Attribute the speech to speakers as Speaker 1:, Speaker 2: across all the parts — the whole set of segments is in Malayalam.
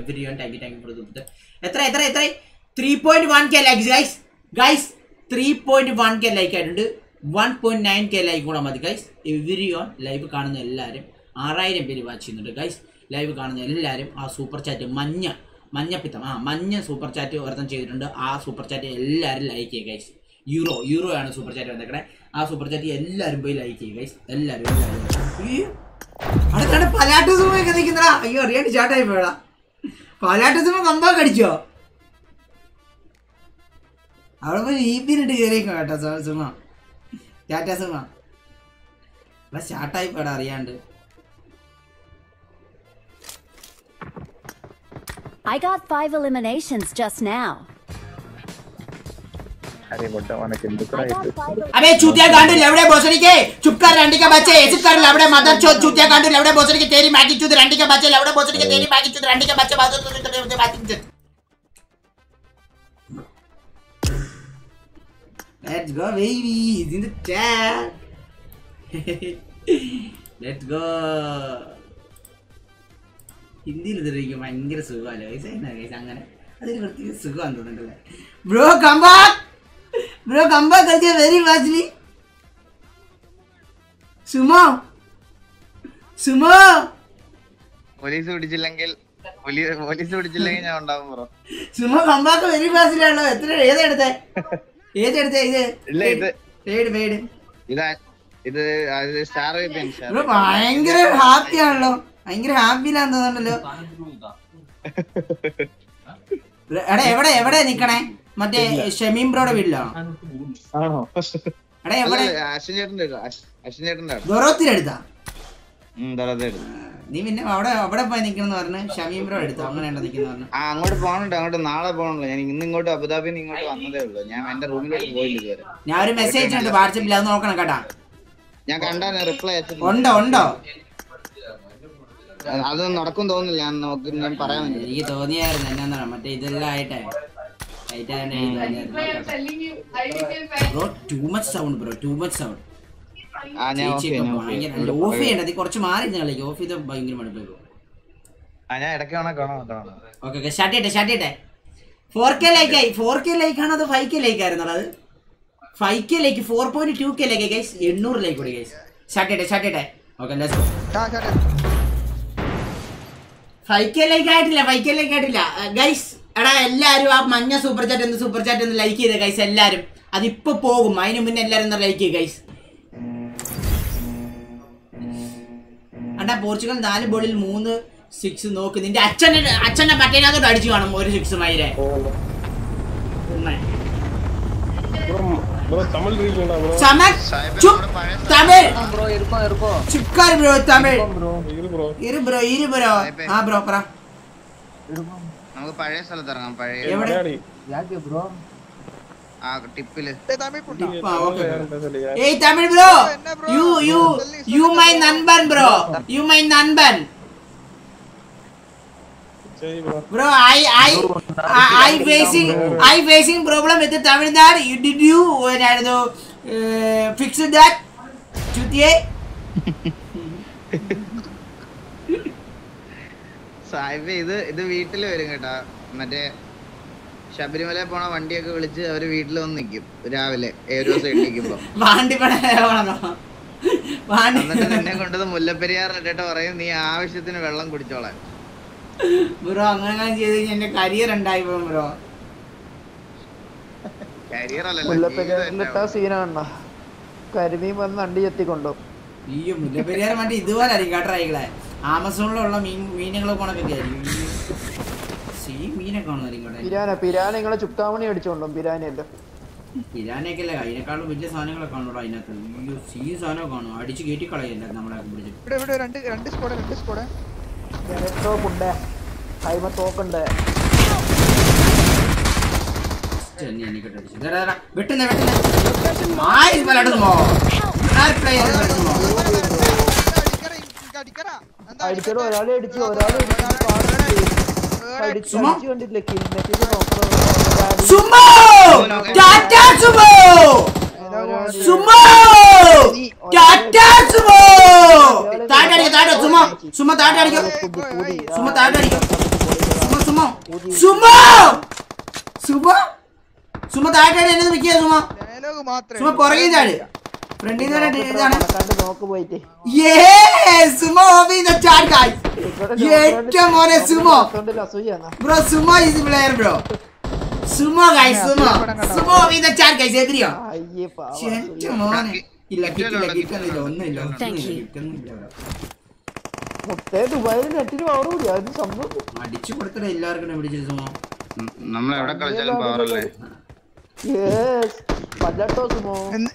Speaker 1: Every everyone thank you thank you for the എത്ര എത്ര എത്ര three point one K likes guys guys three point one K like ആയിട്ടുണ്ട് one point nine K like കൂടെ മതി ഗൈസ് എവരി ഓൺ ലൈവ് കാണുന്ന എല്ലാവരും ആറായിരം പേര് വാച്ച് ചെയ്യുന്നുണ്ട് ഗൈസ് ലൈവ് കാണുന്ന എല്ലാവരും ആ സൂപ്പർ ചാറ്റ് മഞ്ഞ മഞ്ഞപ്പിത്തം ആ മഞ്ഞ സൂപ്പർ ചാറ്റ് ഒരുത്തം ചെയ്തിട്ടുണ്ട് ആ സൂപ്പർ ചാറ്റ് എല്ലാവരും ലൈക്ക് ചെയ്യുക ഗൈസ് യൂറോ യൂറോ ആണ് സൂപ്പർ ചാറ്റ് വന്നേക്കണേ ആ സൂപ്പർ ചാറ്റ് എല്ലാവരും പോയി ലൈക്ക് ചെയ്യുക ഗൈസ് എല്ലാവരും എല്ലാവരും അയ്യോ അടുത്താണ് പലാട്ട് സുമയൊക്കെ നിൽക്കുന്നടാ അയ്യോ അറിയാണ്ട് ചാട്ടായി പോയടാ പലാട്ട് സുമ കമ്പാക്ക് അടിച്ചോ അവിടെ പോയി ഈ പിന്നിട്ട് കയറിയേക്കും കേട്ടോ സു- സുമ ടാറ്റ സുമ ഇവിടെ സ്റ്റാർട്ടായി പോടാ അറിയാണ്ട്
Speaker 2: I got five eliminations just now.
Speaker 3: अरे मोटा वाला किंतु
Speaker 2: I got five
Speaker 1: अबे चूतिया गांडू लवड़े भोसड़ी के चुप कर रंडी के बच्चे ऐसे कर लवड़े मदर चोद चूतिया गांडू लवड़े भोसड़ी के तेरी माँ की चूत रंडी के बच्चे लवड़े भोसड़ी के तेरी माँ की चूत रंडी के बच्चे बात तो तो तो बात चूत Let's go baby he's in the chat Let's go ഹിന്ദിയിൽ ഇതിരിക്കും ഭയങ്കര സുഖമല്ലേ വയസ്സ് എന്നാ guys അങ്ങനെ അതൊരു പ്രത്യേക സുഖമാണെന്ന് തോന്നുന്നുണ്ടല്ലേ ബ്രോ കമ്പാക്ക് ബ്രോ കമ്പാക്ക് കളിച്ച very fastly Sumo Sumo
Speaker 4: police പിടിച്ചില്ലെങ്കിൽ പോലീ- പോലീസ് പിടിച്ചില്ലെങ്കിൽ ഞാൻ ഉണ്ടാവും ബ്രോ
Speaker 1: സുമോ കമ്പാക്ക് വെരി ഫാസ്റ്റിലാണല്ലോ എത്ര ഏതെടുത്തേ ഏതെടുത്തേ ഇത്
Speaker 4: ഇല്ല ഇത്
Speaker 1: പേട് പേട്
Speaker 4: ഇതാ ഇത് അത് സ്റ്റാർ വേപ്പിയൻ സ്റ്റാർ
Speaker 1: ബ്രോ ഭയങ്കര ഹാപ്പി ആണല്ലോ ഭയങ്കര ഹാപ്പിയിലാന്ന് തോന്നുന്നല്ലോ എടാ എവിടെ എവിടെ നിക്കണേ മറ്റേ ഷമീം ബ്രോയുടെ വീട്ടിലാണോ
Speaker 3: ആണോ
Speaker 1: എടാ എവിടെ
Speaker 4: അശ്വിൻ ചേട്ടന്റെ അടുത്ത്, അശ്- അശ്വിൻ ചേട്ടന്റെ അടുത്ത്.
Speaker 1: ദൊറോത്തിലെടുത്താ
Speaker 4: ഉം, ദാ ദാ എടുത്ത്.
Speaker 1: നീ പിന്നെ അവിടെ അവിടെ പോയി നിക്കണെന്ന് പറഞ്ഞ് ഷമീം ബ്രോ എടുത്തു അങ്ങനെയാണോ നിക്കുന്ന പറഞ്ഞു
Speaker 4: ആ അങ്ങോട്ട് പോകണുണ്ട് അങ്ങോട്ട് നാളെ പോകണല്ലോ ഞാൻ ഇന്ന് ഇങ്ങോട്ട് അബുദാബിയിൽ നിന്ന് ഇങ്ങോട്ട് വന്നതേ ഉള്ളൂ ഞാൻ എന്റെ റൂമിലോട്ട് പോയില്ല ഇതുവരെ
Speaker 1: ഞാൻ ഒരു മെസ്സേജ് ഉണ്ട് വാട്സപ്പിൽ അത് നോക്കണം കേട്ടാ
Speaker 4: ഞാൻ കണ്ടാ ഞാൻ റിപ്ലൈ അയച്ചിട്ടുണ്ട്
Speaker 1: ഉണ്ടോ ഉണ്ടോ
Speaker 4: അത് നടക്കും തോന്നുന്നില്ല ഞാൻ നോക്കി ഞാൻ പറയാൻ വേണ്ടി
Speaker 1: എനിക്ക് തോന്നിയായിരുന്നു എന്നാ മറ്റേ ഇതെല്ലാം ആയിട്ടെ bro too much sound bro too much sound
Speaker 4: ആ ഞാൻ ഓഫ് ചെയ്യാം ഞാൻ off ചെയ്യാം.
Speaker 1: ഓഫ് ചെയ്യണ്ടത് കുറച്ച് മാറി കളിക്ക് ഓഫ് ചെയ്ത ഭയങ്കര മടുപ്പ്
Speaker 4: ആ ഞാൻ ഇടയ്ക്ക് വേണേ കാണാം കാണാം
Speaker 1: ഓക്കെ ഓക്കെ സ്റ്റാർട്ട് ചെയ്യട്ടെ സ്റ്റാർട്ട് ചെയ്യട്ടെ ഫോർ കെ ലൈക്ക് ആയി ഫോർ കെ ലൈക്ക് ആണോ അത് ഫൈവ് കെ ലൈക്ക് ആയിരുന്നു അത് five K like four point two K like guys എണ്ണൂറ് ലൈക്ക് കൂടി ഗൈസ് സ്റ്റാർട്ട് ചെയ്യട്ടെ സ്റ്റാർട്ട് ചെയ്യട്ടെ ഓക്കെ ഫൈവ് കെ ലൈക്ക് ആയിട്ടില്ല ഫൈവ് കെ ലൈക്ക് ആയിട്ടില്ല ഗൈസ് എടാ എല്ലാരും ആ മഞ്ഞ സൂപ്പർ ചാറ്റ് എന്ന് സൂപ്പർ ചാറ്റ് എന്ന് ലൈക്ക് ചെയ്തേ ഗൈസ് എല്ലാരും അതിപ്പോ പോകും അതിന് മുന്നേ എല്ലാരും ഒന്ന് ലൈക്ക് ചെയ്യ ഗൈസ് അണ്ടാ പോർച്ചുഗൽ നാല് ബോളിൽ മൂന്ന് സിക്സ് നോക്ക് നിന്റെ അച്ഛനെ അച്ഛന്റെ മറ്റേനകത്തോട്ട് അടിച്ചു കാണും ഒരു സിക്സ് മൈരെ
Speaker 3: ബ്രോ തമിഴ് റീൽ ഉണ്ടോ ബ്രോ
Speaker 1: സമൻ ചുപ് തമിഴ് ചുക്കാർ ബ്രോ തമിഴ്
Speaker 3: ഇരു ബ്രോ
Speaker 1: ഇരു ബ്രോ ഇരു ബ്രോ ആ ബ്രോ പറ
Speaker 4: നമുക്ക് പഴയ സ്ഥലത്ത് ഇറങ്ങാം പഴയ
Speaker 1: എവിടെ
Speaker 3: മലയാളി
Speaker 4: ആ ടിപ്പില്
Speaker 1: ആ, okay, bro. ഏയ് Tamil bro you you you my നൻപൻ ബ്രോ യു മൈ നൻപൻ
Speaker 3: ശരി bro
Speaker 1: Bro, I I I, I facing I facing problem with the Tamil Nadu. You did you when I know uh, fix that? ചുത്തിയെ
Speaker 4: സാഹിബ് ഇത് ഇത് വീട്ടിൽ വരും കേട്ടാ മറ്റേ ശബരിമല പോണ വണ്ടിയൊക്കെ വിളിച്ച് അവര് വീട്ടിൽ വന്ന് നിക്കും രാവിലെ ഏഴു ദിവസം എണ്ണിക്കുമ്പോ
Speaker 1: വാണ്ടിപ്പണ വാണ്ടി
Speaker 4: എന്നിട്ട് നിന്നെ കൊണ്ടത് മുല്ലപ്പെരിയാർ ഇട്ടിട്ട് പറയും നീ ആവശ്യത്തിന് വെള്ളം കുടിച്ചോളാൻ
Speaker 1: ബ്രോ അങ്ങനെ ചെയ്ത് കഴിഞ്ഞാൽ എന്റെ കരിയർ ഉണ്ടായി പോകും ബ്രോ
Speaker 4: കരിയർ
Speaker 5: മുല്ലപ്പെരിയാറിലിട്ട സീനാണ് കരിമീൻ വന്ന് അണ്ടി ചെത്തിക്കൊണ്ടു
Speaker 1: അയ്യോ മുല്ലപ്പെരിയാർ മറ്റേ ഇതുപോലെ ആയിരിക്കും കേട്ടോ റൈകളെ ആമസോണിലുള്ള മീൻ മീനുകളെ പോണൊക്കെ ആയിരിക്കും സെയിം മീനൊക്കെ കാണുമായിരിക്കും കേട്ടോ
Speaker 5: പിരാന പിരാന നിങ്ങളെ ചുക്കാമണി അടിച്ചോണ്ടും പിരാനയല്ല
Speaker 1: പിരാനൊക്കെ അല്ലേ അതിനേക്കാളും വലിയ സാധനങ്ങളൊക്കെ കാണുള്ളൂ അതിനകത്ത് അയ്യോ സീ സാധനം കാണും അടിച്ച് കയറ്റി കളയല്ല നമ്മളെ പിടിച്ചിട്ട്
Speaker 6: ഇവിടെ ഇവിടെ രണ്ട് രണ്ട് സ്കോഡ് രണ്ട് സ്കോഡ്
Speaker 5: ഉണ്ട് കൈമ തോക്കുണ്ട്
Speaker 1: ചെന്നി എനിക്കിട്ട് അടിച്ചു ഇതെടാ, ഇതെടാ, വെട്ടുന്നെ വെട്ടുന്നെ ആയി പലടുന്നോ പ്ലെയർ വെട്ടുന്നോ
Speaker 6: അടിക്കറ
Speaker 5: അടിക്കടോ ഒരാളെ അടിച്ചു ഒരാളെ അടിച്ചു
Speaker 1: സുമോ?
Speaker 5: അടിച്ചു കണ്ടില്ലേ കില്ലിനെ നോക്കണം
Speaker 1: Sumo Tata Sumo Sumo Tata Sumo താഴെ അടിക്കോ താഴെ സുമോ സുമ താഴെ അടിക്കോ സുമ താഴെ അടിക്കോ സുമ സുമോ സുമോ സുമോ സുമ താഴെ എന്നെ വിളിക്കുക സുമോ
Speaker 6: ഡയലോഗ് മാത്രമേ
Speaker 1: സുമ പുറകെ ചാട് ഫ്രണ്ടിൽ നിന്ന് ഇതാണ്
Speaker 5: കണ്ട് നോക്ക് പോയിട്ട്
Speaker 1: Yes! Sumo off the chat, guys. ഏറ്റവും മോനെ സുമോ
Speaker 5: അക്കൗണ്ടിൽ അസൂയാണ്
Speaker 1: bro Sumo is player bro Sumo guys Sumo Sumo of the chat, guys. എതിരിയോ
Speaker 5: അയ്യേ പാവം
Speaker 1: ഏറ്റവും മോനെ ഇല്ല കിട്ടില്ല കിട്ടുന്നില്ല ഒന്നുമില്ല
Speaker 2: Thank
Speaker 1: ഒന്നുമില്ല
Speaker 2: you.
Speaker 1: കിട്ടുന്നില്ല bro.
Speaker 5: മുത്തേ ദുബായിൽ നെറ്റിന് പവർ കൂടി അത് സംഭവം
Speaker 1: അടിച്ചു കൊടുത്തിട്ട് എല്ലാവർക്കും പിടിച്ചത് സുമോ
Speaker 4: നമ്മൾ എവിടെ കളിച്ചാലും പവറല്ലേ
Speaker 5: യെസ് പല്ലാട്ടോ സുമോ
Speaker 6: എന്ന്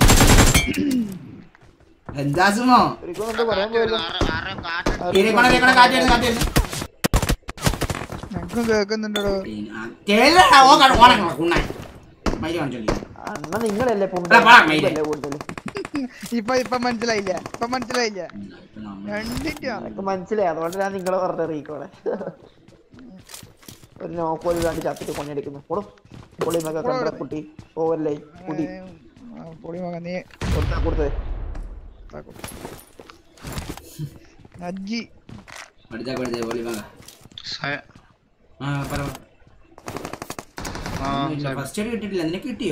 Speaker 1: എന്താ സുമോ
Speaker 5: ഒരിക്കലും എന്താ പറയാൻ പോയല്ലോ
Speaker 1: ഇരിക്കണ ഇരിക്കണ കാറ്റ് വരുന്നു കാറ്റ് വരുന്നു
Speaker 6: ഞങ്ങൾക്കും കേൾക്കുന്നുണ്ടോ
Speaker 1: കേരള ഓ കാണും ഓണക്കണം ഉണ്ണായി മൈരി കാണിച്ചോളി
Speaker 5: അണ്ണ നിങ്ങളല്ലേ
Speaker 1: എടാ, പോടാ, മയിലേ.
Speaker 5: കൂടുതൽ
Speaker 6: ഇപ്പൊ ഇപ്പൊ മനസ്സിലായില്ല ഇപ്പൊ മനസ്സിലായില്ല രണ്ടിന്റെ
Speaker 5: എനിക്ക് മനസ്സിലായി അതുകൊണ്ട് ഞാൻ നിങ്ങളെ വെറുതെ അറിയിക്കോളെ ഒരു നോക്കോലി വേണ്ടി ചത്തിട്ട് കൊണ്ടെടുക്കുന്നു കൊടു പൊളിമൊക്കെ കണ്ട കുട്ടി ഓവല്ലേ കുട്ടി
Speaker 6: പൊടി മകൻ നീ
Speaker 5: കൊടുത്താ കൊടുത്തത്
Speaker 6: അജ്ജി
Speaker 1: പഠിച്ചാ പഠിച്ചേ പോളി വാങ്ങ ആ പറ ഫസ്റ്റ് എയ്ഡ് കിട്ടിയിട്ടില്ല നിനക്ക് കിട്ടിയോ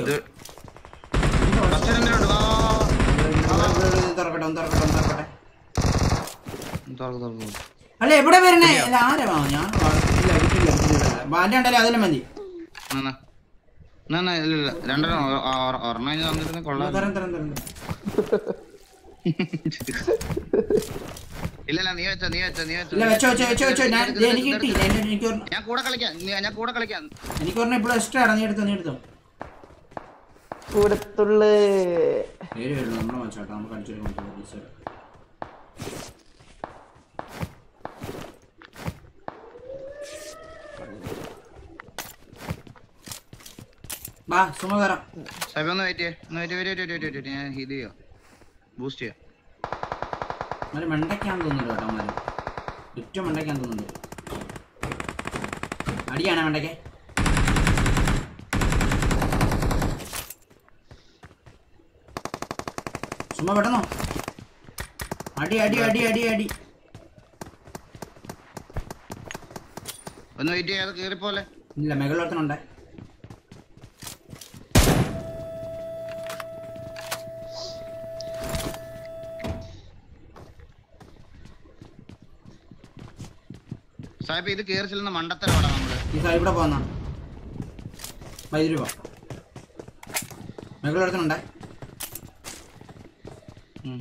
Speaker 1: തുറക്കട്ടെ ഒന്ന് തുറക്കട്ടെ ഒന്ന് തുറക്കട്ടെ അല്ല എവിടെ വരണേ അല്ല ആരാ വാ ഞാൻ വാ- ഇല്ല കിട്ടില്ല കിട്ടില്ല ബാൻഡ് ഉണ്ടല്ലേ അതിലും മതി
Speaker 4: രണ്ടെണ്ണം ഒ- ഒ- ഒരെണ്ണം കഴിഞ്ഞ് തന്നിരുന്ന കൊള്ളാം
Speaker 1: തരം തരം തരം
Speaker 4: ഇല്ല ഇല്ല നീ വെച്ചോ നീ വെച്ചോ നീ
Speaker 1: ഇല്ല വെച്ചോ വെച്ചോ വെച്ചോ വെച്ചോ ഞാൻ ദേ, എനിക്ക് കിട്ടി ദേ, എൻ്റെ- എനിക്ക് ഒരെണ്ണം-
Speaker 4: ഞാൻ കൂടെ കളിക്കാം നീ- ഞാൻ കൂടെ കളിക്കാം
Speaker 1: എനിക്ക് ഒരെണ്ണം ഇപ്പോഴും എക്സ്ട്രാ ആണ് നീ എടുത്തോ നീ എടുത്തോ
Speaker 5: കൊടുത്തുള്ളേ
Speaker 1: പേര് വരുന്നു നമ്മളെ മനസ്സിലാട്ടോ നമുക്ക് അടിച്ചെടുക്കാൻ വാ സുമ തരാം
Speaker 4: സാഹിബ് ഒന്ന് വെയിറ്റ് ചെയ്യേ ഒന്ന് wait wait wait wait wait ഞാൻ ഹീൽ ചെയ്യാം ബൂസ്റ്റ് ചെയ്യാം
Speaker 1: എന്നാലും മണ്ടയ്ക്കാന്ന് തോന്നുന്നു കേട്ടോ അമ്മ ഏറ്റവും മണ്ടയ്ക്കാന്ന് തോന്നുന്നുണ്ട് അടിയാണോ മണ്ടയ്ക്ക് സുമ പെട്ടെന്നോ അടി അടി അടി അടി അടി
Speaker 4: ഒന്ന് വെയിറ്റ് ചെയ്യാതെ കയറിപ്പോലെ
Speaker 1: ഇല്ല മെഗളോർത്തനുണ്ടേ
Speaker 4: സാഹിബ് ഇത് കയറി ചെല്ലുന്ന മണ്ടത്തരവാടാ നമ്മള്
Speaker 1: ഈ സാർ ഇവിടെ പോന്ന വൈദ്യുതി പോ മെഗളോർത്തനുണ്ടേ
Speaker 4: ഉം.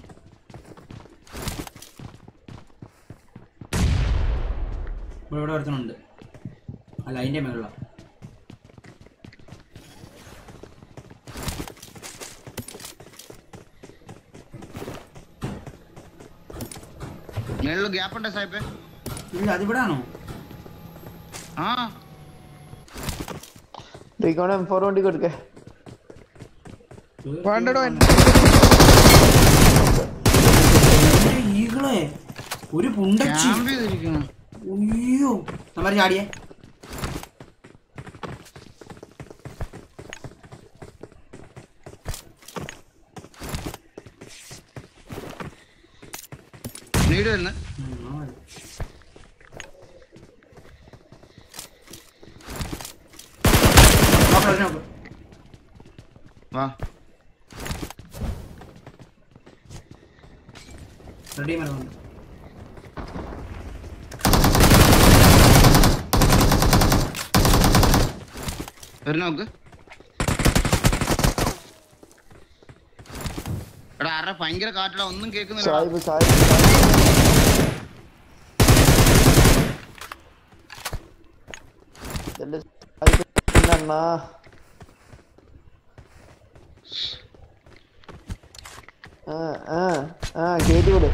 Speaker 1: ഇവിടെ ഇവിടെ ഒരുത്തനുണ്ട് അല്ല അതിൻ്റെ മുകളിലാണ്
Speaker 4: മേളില് ഗ്യാപ്പ് ഉണ്ടോ സാഹിബ്
Speaker 1: ഇല്ല അതിവിടെ ആണോ
Speaker 4: ആ
Speaker 5: റീക്കോണ എം ഫോർ വണ്ടി കൊടുക്കേ
Speaker 6: വേണ്ടടോ
Speaker 1: ഈകളെ ഒരു പുണ്ടച്ചി
Speaker 4: ക്യാമ്പ് ചെയ്തിരിക്കുന്നു
Speaker 1: അയ്യോ നമ്മര് ചാടിയേ
Speaker 4: നീട് വരുന്നു
Speaker 1: ഉം, ആ മതി. നോക്ക്, നോക്ക്.
Speaker 4: വാ
Speaker 1: റെഡി മരമുണ്ട്
Speaker 4: ഒരു നോക്ക് എടാ ആരുടെ ഭയങ്കര കാറ്റടാ ഒന്നും കേൾക്കുന്നില്ല
Speaker 5: സാഹിബ് സാഹിബ് ഇതെന്റെ സാഹിബ് അണ്ണാ ആ ആ ആ കേറ്റി വിട്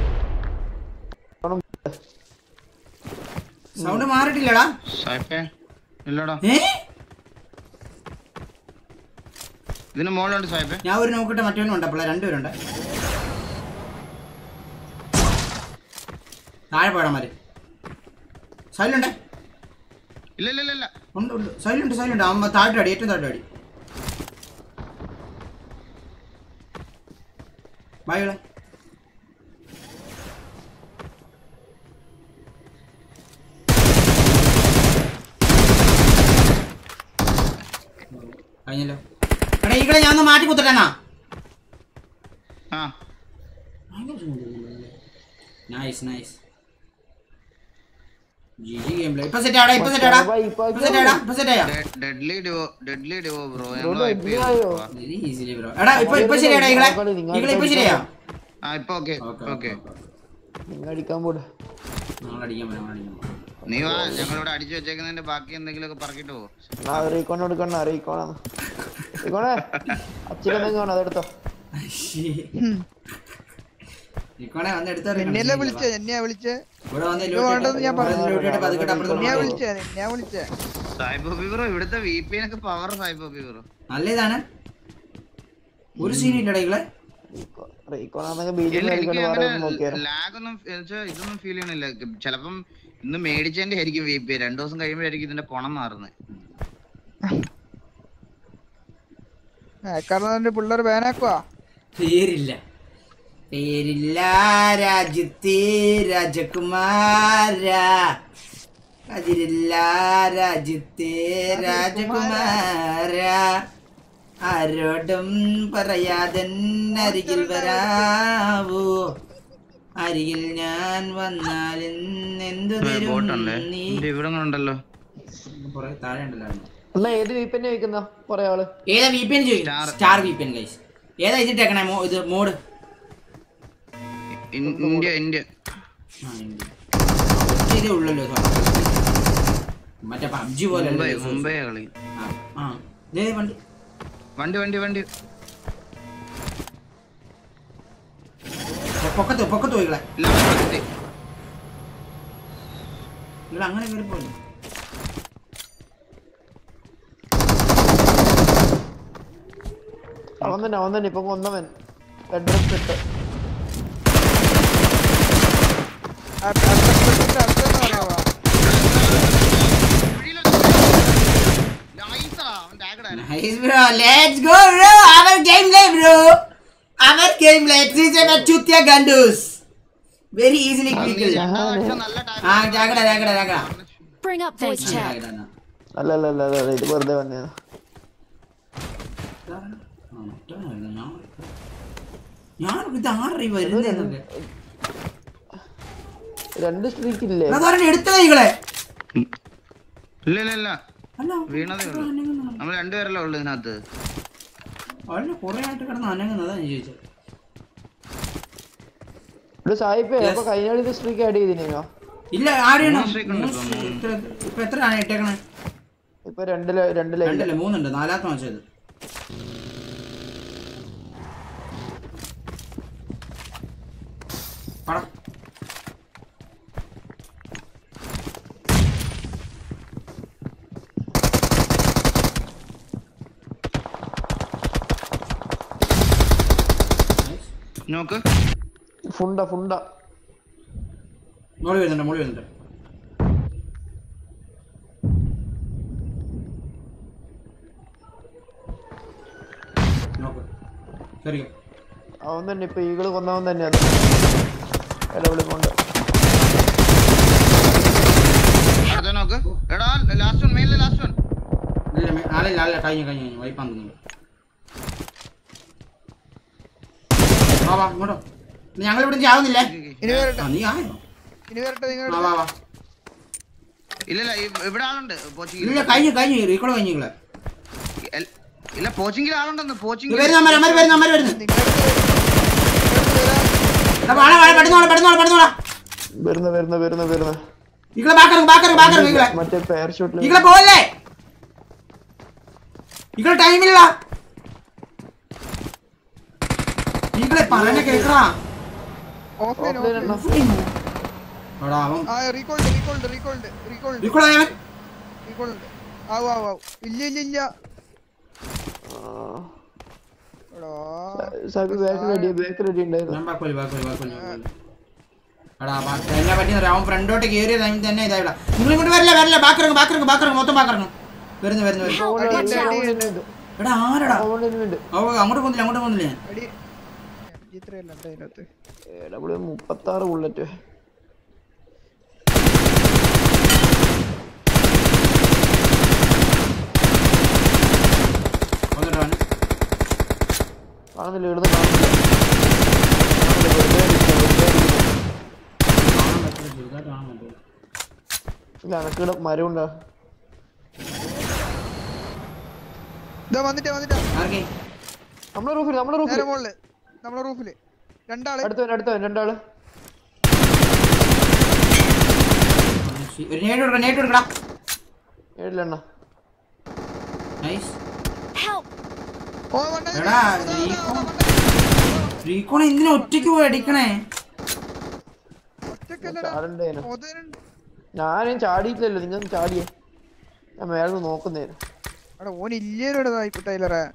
Speaker 1: സൗണ്ട് മാറിയിട്ടില്ലടാ
Speaker 4: സായിപ്പേ ഇല്ലടാ
Speaker 1: ഏ
Speaker 4: ഇതിന് മുകളിലുണ്ട് സായിപ്പേ
Speaker 1: ഞാൻ ഒരു നോക്കിട്ട് മറ്റവനും ഉണ്ട് അപ്പോൾ രണ്ടുപേരുണ്ട് താഴെ പോയടാമാര് സൈലുണ്ടേ
Speaker 4: ഇല്ല ഇല്ല ഇല്ല ഇല്ല
Speaker 1: ഉണ്ട് ഉണ്ട് സൈലുണ്ട് സൈലുണ്ട് അമ്മ താഴെ അടി ഏറ്റവും താഴെ അടി ബായികളെ കഴിഞ്ഞല്ലോ എടാ ഈകളെ ഞാൻ ഒന്ന് മാറ്റി കുത്തട്ടെന്നാ
Speaker 4: ആ
Speaker 1: nice nice G G game ഇപ്പൊ സെറ്റ് ആടാ ഇപ്പൊ സെറ്റ് ആടാ ഇപ്പൊ സെറ്റ് ആടാ ഇപ്പൊ സെറ്റ് ആയോ
Speaker 4: ഡെഡ്ലി ഡിവോ ഡെഡ്ലി ഡിവോ ബ്രോ
Speaker 5: Bro,
Speaker 4: ഞങ്ങൾ വൈപ്പ്
Speaker 5: deadly ആയോ?
Speaker 1: വെരി ഈസിലി ബ്രോ എടാ ഇപ്പൊ ഇപ്പൊ ശരിയാടാ ഈകളെ ഈകളെ ഇപ്പൊ ശരിയായോ
Speaker 4: ആ ഇപ്പൊ ഓക്കെ
Speaker 1: ഓക്കെ
Speaker 4: ഓക്കെ
Speaker 5: നിങ്ങൾ അടിക്കാൻ പോട്
Speaker 1: നമ്മൾ അടിക്കാൻ പറ്റും അടിക്കാൻ പറ്റും
Speaker 4: നീ വാ ഞങ്ങളിവിടെ അടിച്ചു വെച്ചേക്കുന്നതിന്റെ ബാക്കി എന്തെങ്കിലുമൊക്കെ പറക്കിട്ട് പോ
Speaker 5: ആ റീകോൺ എടുക്കണ റീകോണാണ് റീകോണേ അച്ഛനെന്തെങ്കിലും വേണം അതെടുത്തോ
Speaker 1: ഇക്കോണെ വന്ന് എടുത്തോ
Speaker 6: എന്നെയല്ലേ വിളിച്ചേ എന്നെയാ വിളിച്ചേ
Speaker 1: ഇവിടെ വന്ന്
Speaker 6: ഇത് വേണ്ടെന്ന് ഞാൻ പറഞ്ഞു.
Speaker 1: ലൂട്ടിയുടെ പതുക്കെ അപ്പുറത്ത്
Speaker 6: എന്നെയാ
Speaker 1: കൊണ്ടുപോ.
Speaker 6: വിളിച്ചേ എന്നെയാ വിളിച്ചേ
Speaker 4: സായിബോബി ബ്രോ ഇവിടുത്തെ വി പി ഒക്കെ പവർ സായിബോബി ബ്രോ
Speaker 1: നല്ല ഇതാണ് ഒരു സീൻ ഇല്ലടാ ഈകളെ
Speaker 5: റീകോണാണെങ്കിൽ ബീജിൽ
Speaker 4: ഇല്ല എനിക്ക്
Speaker 5: വേറെ
Speaker 4: അങ്ങനെ
Speaker 5: ഒന്നും നോക്കിയാലോ
Speaker 4: ലാഗ് ഒന്നും എന്നുവെച്ചാ ഇതൊന്നും ഫീൽ ചെയ്യണില്ല ചിലപ്പം ഇന്ന് മേടിച്ചതിന്റെ ആയിരിക്കും വി പി രണ്ടു ദിവസം കഴിയുമ്പോഴായിരിക്കും ഇതിന്റെ പണം മാറുന്നത്
Speaker 6: കാരണം പിള്ളേർ ബാനാക്കുവാ
Speaker 1: പേരില്ല പേരില്ല രാജ്യത്തെ രാജകുമാര അതിരില്ല രാജ്യത്തെ രാജകുമാര ആരോടും പറയാതെ അരികിൽ വരാവൂ അരികിൽ ഞാൻ വന്നാൽ എന്തു തരും
Speaker 4: ബോട്ടുണ്ടേ
Speaker 1: നീ
Speaker 4: ഇവിടെ ഉണ്ടല്ലോ
Speaker 1: കുറെ താഴെ ഉണ്ടല്ലോ
Speaker 5: എന്നാ ഏത് വീപ്പന്നെ വെക്കുന്ന കൊറേ ആള്
Speaker 1: ഏതാ വി പി എൻ ചോദിക്കും
Speaker 4: Star.
Speaker 1: Star V P N guys ഏതാ ഇതിട്ടേക്കണേ മോ ഇത് മോഡ്
Speaker 4: ഇൻ- ഇന്ത്യ ഇന്ത്യ
Speaker 1: ആ, ഉണ്ട്. ഇതേ ഉള്ളല്ലോ സാർ മറ്റേ പബ്ജി പോലെ
Speaker 4: മുംബൈ മുംബൈ കളി
Speaker 1: ആ ദേ വണ്ടി
Speaker 4: വണ്ടി വണ്ടി വണ്ടി
Speaker 1: പൊ- പൊക്കത്ത് പൊക്കത്ത് പോയികളെ
Speaker 4: ഇല്ല എത്തി.
Speaker 1: ഇവിടെ അങ്ങനെ കയറി പോലെ
Speaker 5: അവൻ തന്നെ അവൻ തന്നെ ഇപ്പൊ കൊന്നവൻ റെഡ് ഡ്രസ് ഇട്ട്
Speaker 6: അടുത്തെന്ന് പറയാവാ
Speaker 4: Nice ആ, അവൻ tagged ആയിരുന്നു.
Speaker 1: Nice bro, let's go bro. Our gameplay bro. Our gameplay. This is a chutia gandus. Very easily
Speaker 4: അത് നീ
Speaker 1: clickable.
Speaker 4: രണ്ടാം വർഷം നല്ല tag
Speaker 1: ആ ജാഗ്രത ജാഗ്രത ജാഗ്രത
Speaker 2: Bring up voice chat.
Speaker 5: അല്ല അല്ല അല്ല അല്ല ഇത് വെറുതെ വന്നതാണ്
Speaker 1: ഞാൻ ഇത് ആരുടെ വരുന്നതൊക്കെ
Speaker 5: രണ്ട് സ്ട്രീക്ക് ഇല്ലേ
Speaker 1: അതാരുടെ എടുത്ത കൈകളെ
Speaker 4: ഇല്ല ഇല്ല ഇല്ല
Speaker 1: അല്ല
Speaker 4: വീണതേ ഉള്ളൂ നമ്മൾ രണ്ടുപേരല്ലേ ഉള്ളു ഇതിനകത്ത്
Speaker 1: അവരുടെ കുറെ ആയിട്ട് കിടന്ന് അനങ്ങുന്നതാ ഞാൻ ചോദിച്ചത്
Speaker 5: ഇവിടെ സായിപ്പേ അപ്പൊ കഴിഞ്ഞ കളി ഇത് സ്ട്രീക്ക് ആഡ് ചെയ്തിനോ
Speaker 1: ഇല്ല ആടെയാണോ
Speaker 4: മൂന്ന് streak ഉണ്ട് ഇപ്പം.
Speaker 1: ഇപ്പൊ എത്രയാണ് ഇട്ടേക്കണേ
Speaker 5: ഇപ്പൊ രണ്ടില് രണ്ടില്
Speaker 1: രണ്ടല്ലേ മൂന്നുണ്ട് നാലാമത്തെ മാച്ചത് പട
Speaker 4: നോക്ക്
Speaker 5: ഫുണ്ട ഫുണ്ട
Speaker 1: മോളി വരുന്നുണ്ട് മോളി വരുന്നുണ്ട് നോക്ക് ശരിക്കും
Speaker 5: അവൻ തന്നെ ഇപ്പൊ ഈകള് കൊന്നവൻ തന്നെ അത് ഇടവിളി കൊണ്ട്
Speaker 4: അടുത്ത നോക്ക് എടാ ലാസ്റ്റ് വൺ മെയിനിലെ ലാസ്റ്റ് വൺ
Speaker 1: ഇല്ല മേ- ആളില്ല ആളില്ല കഴിഞ്ഞു കഴിഞ്ഞു കഴിഞ്ഞു വൈപ്പാൻ തോന്നുന്നു വാ വാ ഇങ്ങോട്ടോ ഞങ്ങൾ ഇവിടെ ചാവുന്നില്ലേ
Speaker 6: ഇനി വരട്ടെ
Speaker 1: ആ നീ ആയോ
Speaker 6: ഇനി വരട്ടെ നിങ്ങൾ
Speaker 1: വാ വാ വാ
Speaker 4: ഇല്ല ഇല്ല ഇ- ഇവിടെ ആളുണ്ട് പോച്ചിങ്ങിൽ
Speaker 1: ഇല്ല കഴിഞ്ഞു കഴിഞ്ഞു റീക്കോള് കഴിഞ്ഞു നിങ്ങളെ
Speaker 4: എൽ- ഇല്ല പോച്ചിങ്ങിൽ ആളുണ്ടെന്ന്
Speaker 1: ഇത്
Speaker 4: പോച്ചിങ്ങിൽ
Speaker 1: വരുന്നു അമ്മ അമ്മ വരുന്നു അമ്മ വരുന്നു
Speaker 6: നിങ്ങളുടെ
Speaker 1: എടാ, വാടാ വാടാ പെടുന്നോളാം പെടുന്നോളാം പെടുന്നോളാം
Speaker 5: വരുന്ന വരുന്ന വരുന്ന വരുന്ന
Speaker 1: ഇങ്ങളെ ബാക്കറും ബാക്കറും ബാക്കറും ഇങ്ങളെ
Speaker 5: മറ്റേ പാരഷൂട്ടിൽ
Speaker 1: ഇങ്ങളെ പോവല്ലേ ഇങ്ങളെ ടൈമില്ല ഇങ്ങളെ പറഞ്ഞ കേക്കടാ
Speaker 6: ഓഫ്ലൈൻ
Speaker 5: ഓഫ്ലൈൻ എണ്ണ
Speaker 1: എടാ അവൻ
Speaker 6: ആ recalled recalled recalled recalled
Speaker 1: recall ആയവൻ
Speaker 6: റീകോൾഡ് ആവു ആവു ആവു ഇല്ല ഇല്ല ഇല്ല എടാ
Speaker 5: സാബി ബാക്ക് റെഡി ബാക്ക് റെഡി ഉണ്ടായിരുന്നു
Speaker 1: ഞാൻ ബാക്കോലി ബാക്കോലി ബാക്കോലി എടാ ബാക്ക് എന്നെ പറ്റി അവൻ ഫ്രണ്ടോട്ട് കയറിയ ടൈം തന്നെ ഇതാ ഇവിടെ നിങ്ങൾ ഇങ്ങോട്ട് വരില്ല വരില്ല ബാക്കിറങ്ങും ബാക്കിറങ്ങും ബാക്കിറങ്ങും മൊത്തം ബാക്കിറങ്ങും വരുന്നു വരുന്നു വരുന്നു
Speaker 2: Help, watch out.
Speaker 1: എടാ ആരടാ
Speaker 5: അവൻ ഉണ്ട്
Speaker 1: അവ അങ്ങോട്ട് പോകുന്നില്ല അങ്ങോട്ട് പോകുന്നില്ല ഞാൻ
Speaker 6: അടി ഇത്രയല്ല ഉണ്ട് അതിനകത്ത്
Speaker 5: ഡബ്ല്യു മുപ്പത്തി ആറ് ബുള്ളറ്റ് കാണുന്നില്ല ഇവിടുന്ന് കാണുന്നില്ല കാണുന്നില്ല, വെറുതെ അടിക്കുക, വെറുതെ അടിക്കുക.
Speaker 1: കാണാൻ പറ്റില്ല ചെറുതായിട്ട് കാണാൻ പറ്റില്ല
Speaker 5: ഇല്ല എനക്കിവിടെ മരം ഉണ്ടാ
Speaker 6: ഇതാ വന്നിട്ടാ വന്നിട്ടാ
Speaker 1: ആർക്കേ
Speaker 5: നമ്മുടെ റൂഫിൽ നമ്മുടെ റൂഫിൽ
Speaker 6: നേരെ മുകളില് നമ്മളെ റൂഫില് രണ്ടാള്
Speaker 5: അടുത്തവൻ അടുത്തവൻ രണ്ടാള്
Speaker 1: ഒരു നേട്ട് കൊടുക്കണം നേട്ട് കൊടുക്കടാ
Speaker 5: ഏഴിലെണ്ണ
Speaker 1: നൈസ്
Speaker 2: Help!
Speaker 6: ഓ വണ്ട
Speaker 1: എടാ റീകോൺ റീകോൺ എന്തിനാ ഒറ്റയ്ക്ക് പോയി അടിക്കണേ
Speaker 6: ഒറ്റക്കല്ലടാ
Speaker 5: ചാടണ്ടേനു
Speaker 6: പൊതരുണ്ട്
Speaker 5: ഞാനും ചാടിയിട്ടില്ലല്ലോ നിങ്ങൾ ചാടിയേ ഞാൻ മേലെ നോക്കുന്നേനു
Speaker 6: എടാ ഓൻ ഇല്ലേടാ ഇപ്പൊ ടൈലറെ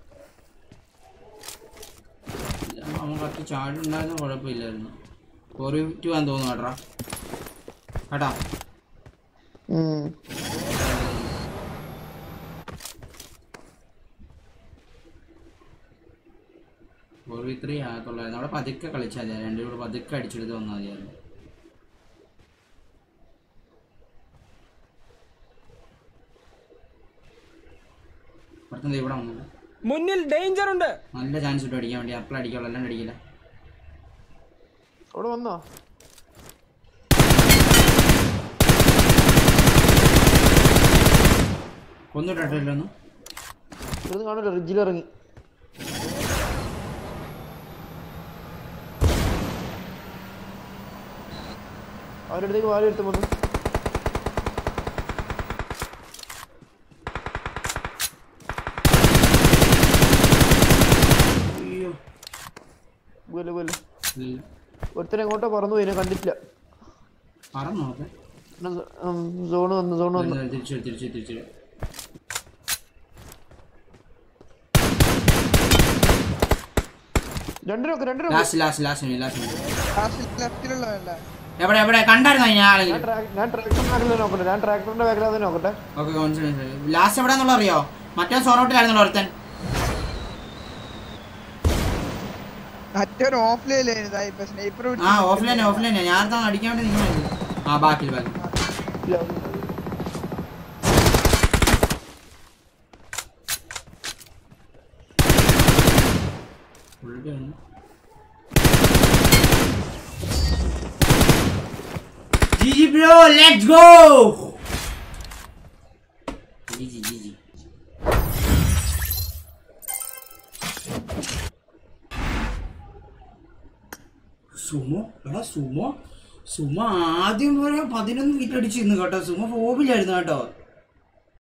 Speaker 1: അവൻ കറക്റ്റ് ചാടി ഉണ്ടായിരുന്ന കുഴപ്പമില്ലായിരുന്നു ഒരു ടു ആന്ന് തോന്നുന്നു കേട്ടാ കേട്ടാ
Speaker 5: ഉം.
Speaker 1: ഒരു ത്രീ ആകത്തുള്ളായിരുന്നു അവിടെ പതുക്കെ കളിച്ചാൽ മതി രണ്ടും കൂടെ പതുക്കെ അടിച്ചെടുത്ത് വന്നാൽ മതിയായിരുന്നു ഇവിടുത്തെ ഇവിടെ വന്നു
Speaker 7: മുന്നിൽ ഡേഞ്ചർ ഉണ്ട്
Speaker 1: നല്ല ചാൻസ് കിട്ടും അടിക്കാൻ വേണ്ടി അപ്പോൾ അടിക്കുള്ളൂ അല്ലാണ്ട് അടിക്കില്ല
Speaker 5: അവിടെ വന്നോ
Speaker 1: കൊന്നിട്ടില്ലല്ലോ ഒന്ന്
Speaker 5: ഇവിടുന്ന് കാണില്ല റിഡ്ജിൽ ഇറങ്ങി അവരുടെ അടുത്തേക്ക് വാരി എടുത്ത് വന്നു
Speaker 1: അയ്യോ
Speaker 5: പോലെ പോലെ
Speaker 1: ഇല്ല.
Speaker 5: ഒരുത്തനെ എങ്ങോട്ടോ പറന്നു പോയി എന്നെ കണ്ടിട്ടില്ല
Speaker 1: പറന്നു നോക്ക്
Speaker 5: സോണ് വന്നു സോണ് വന്നു
Speaker 1: തിരിച്ചു തിരിച്ചു തിരിച്ചു
Speaker 5: രണ്ടിനൊക്കെ രണ്ടിനൊക്കെ
Speaker 1: last last last last
Speaker 6: last ലെഫ്റ്റിലുള്ളതല്ല
Speaker 1: എവിടെ എവിടെ കണ്ടായിരുന്നോ ഞാൻ ആളെങ്കിലും
Speaker 5: ഞാൻ ട്രാ- ഞാൻ ട്രാക്ടറിന്റെ ബാക്കിൽ നോക്കട്ടെ ഞാൻ ട്രാക്ടറിന്റെ ബാക്കിൽ നോക്കട്ടെ
Speaker 1: ഓക്കെ കോൺഫിഡൻസ് ലാസ്റ്റ് എവിടെയാന്നുള്ള അറിയോ മറ്റേ സോണോട്ടിലായിരുന്നല്ലോ ഒരുത്തൻ
Speaker 6: മറ്റൊരു ഓഫ്ലൈൻ ഇപ്പൊ സ്നൈപ്പർ
Speaker 1: ആ ഓഫ്ലൈൻ ഓഫ്ലൈൻ ഞാൻ അടുത്താണ് അടിക്കാൻ വേണ്ടി നിൽക്കുന്നത് ആ ബാക്കിൽ ബാക്കി
Speaker 5: ഇല്ല
Speaker 1: GG bro, let's go! GG, GG. Sumo എടാ സുമോ സുമോ ആദ്യം വരെ പതിനൊന്ന് വിക്കറ്റ് അടിച്ചിരുന്നു കേട്ടോ സുമോ ഫോമിലായിരുന്നു കേട്ടോ